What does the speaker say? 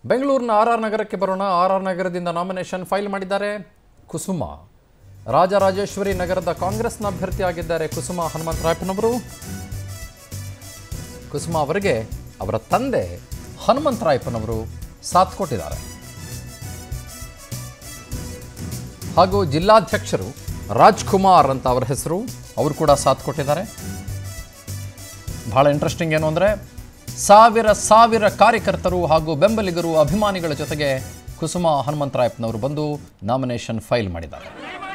ಬೆಂಗಳೂರಿನ R R ನಗರಕ್ಕೆ ಬರೋಣ ಆರ್ ಆರ್ ನಗರದಿಂದ ನಾಮಿನೇಷನ್ ಫೈಲ್ ಮಾಡಿದ್ದಾರೆ ಕುಸುಮ ರಾಜರಾಜೇಶ್ವರಿ ನಗರದ ಕಾಂಗ್ರೆಸ್ನ ಅಭ್ಯರ್ಥಿಯಾಗಿದ್ದಾರೆ ಕುಸುಮ ಹನುಮಂತರಾಯಪ್ಪನವರು ಕುಸುಮ ಅವರಿಗೆ ಅವರ ತಂದೆ ಹನುಮಂತರಾಯಪ್ಪನವರು ಸಾಥ್ ಕೊಟ್ಟಿದ್ದಾರೆ ಹಾಗೂ ಜಿಲ್ಲಾಧ್ಯಕ್ಷರು ರಾಜ್ಕುಮಾರ್ ಅಂತ ಅವರ ಹೆಸರು ಅವರು ಕೂಡ ಸಾಥ್ ಕೊಟ್ಟಿದ್ದಾರೆ ಬಹಳ ಇಂಟ್ರೆಸ್ಟಿಂಗ್ ಏನು ಅಂದರೆ ಸಾವಿರ ಸಾವಿರ ಕಾರ್ಯಕರ್ತರು ಹಾಗೂ ಬೆಂಬಲಿಗರು ಅಭಿಮಾನಿಗಳ ಜೊತೆಗೆ ಕುಸುಮ ಹನುಮಂತರಾಯಪ್ಪನವರು ಬಂದು ನಾಮಿನೇಷನ್ ಫೈಲ್ ಮಾಡಿದ್ದಾರೆ